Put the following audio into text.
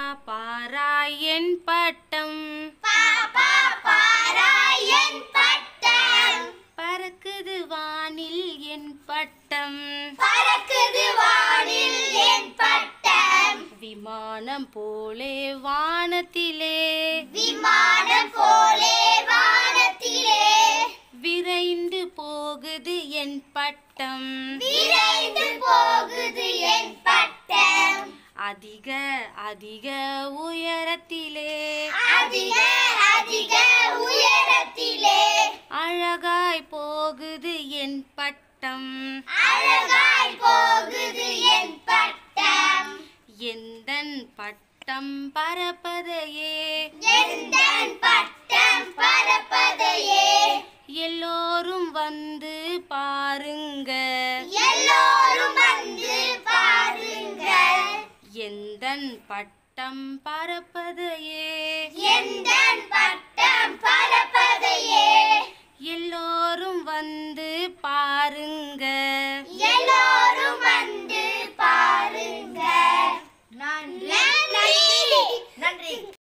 பாராய் என் பட்டம் பாப்பா பாராயன் பட்டம் பறக்குது வானில் என் பட்டம் பறக்குது வானில் என் பட்டம் விமானம் போலே வானத்திலே விமானம் போலே வானத்திலே விரைந்து போகுது என் பட்டம் விரைந்து போகுது என் பட்டம் அதிக அதிக உயரத்திலே அதிக அதிக உயரத்திலே அழகாய் போகுது என் பட்டம் அழகாய் போகுது என் பட்டம் எந்தன் பட்டம் பறப்பதையே எந்தன் பட்டம் பறப்பதையே எல்லோரும் வந்து பாருங்க எல்லோரும் வந்து பாருங்கள் எந்தன் பட்டம் பறப்பதையே எந்தன் பட்டம் பறப்பதையே எல்லோரும் வந்து பாருங்க எல்லோரும் வந்து பாருங்க நன்றி நன்றி